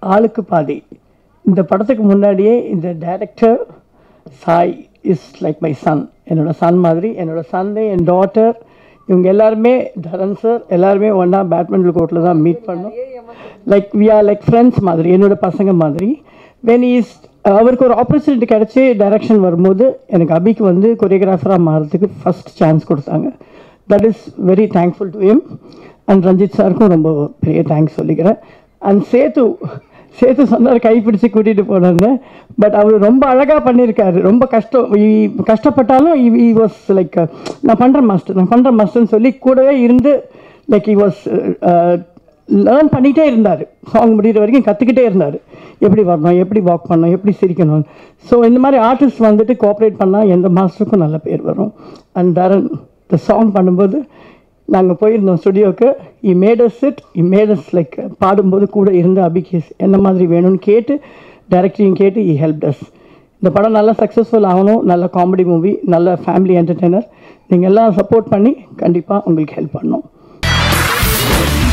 ஆளுக்கு பாதி இந்த படத்துக்கு முன்னாடியே இந்த director Sai is like my son என்னோட சன் மாதிரி என்னோட சன்னு என் டாட்டர் இவங்க எல்லாருமே தரன் சார் எல்லாருமே ஒன்றா பேட்மிண்டன் கோர்ட்டில் தான் மீட் பண்ணோம் like we are like friends மாதிரி என்னோட பசங்க மாதிரி வென் இஸ் அவருக்கு ஒரு ஆப்பர்ச்சுனிட்டி கிடச்சி டைரக்ஷன் வரும்போது எனக்கு அபிக்கு வந்து கொரியோகிராஃபராக மாறதுக்கு ஃபஸ்ட் சான்ஸ் கொடுத்தாங்க that is very thankful to him and Ranjith சாருக்கும் ரொம்ப பெரிய தேங்க்ஸ் சொல்லிக்கிறேன் அண்ட் சேத்து சேத்து சொன்னார் கைப்பிடிச்சு கூட்டிகிட்டு போனாங்க பட் அவர் ரொம்ப அழகாக பண்ணியிருக்காரு ரொம்ப கஷ்டம் இ- கஷ்டப்பட்டாலும் இ வாஸ் லைக் நான் பண்ணுறேன் மாஸ்டர் நான் பண்ணுறேன் மாஸ்டர்னு சொல்லி கூடவே இருந்து லைக் இ வாஸ் லேர்ன் பண்ணிகிட்டே இருந்தார் சாங் முடிகிற வரைக்கும் கற்றுக்கிட்டே இருந்தார் எப்படி வரணும் எப்படி வாக் பண்ணணும் எப்படி சிரிக்கணும் ஸோ இந்த மாதிரி ஆர்டிஸ்ட் வந்துட்டு கோஆப்ரேட் பண்ணால் எந்த மாஸ்டருக்கும் நல்ல பேர் வரும் அண்ட் தரன் இந்த சாங் பண்ணும்போது நாங்கள் போயிருந்தோம் ஸ்டுடியோக்கு இ மேடஸ் இட் இ மேடஸ் லைக் பாடும்போது கூட இருந்து அபிக்கு என்ன மாதிரி வேணும்னு கேட்டு டைரக்டரையும் கேட்டு இ ஹெல்ப் டஸ் இந்த படம் நல்லா சக்ஸஸ்ஃபுல் ஆகணும் நல்ல காமெடி மூவி நல்ல ஃபேமிலி என்டர்டெய்னர் நீங்கள் எல்லாம் சப்போர்ட் பண்ணி கண்டிப்பாக உங்களுக்கு ஹெல்ப் பண்ணணும்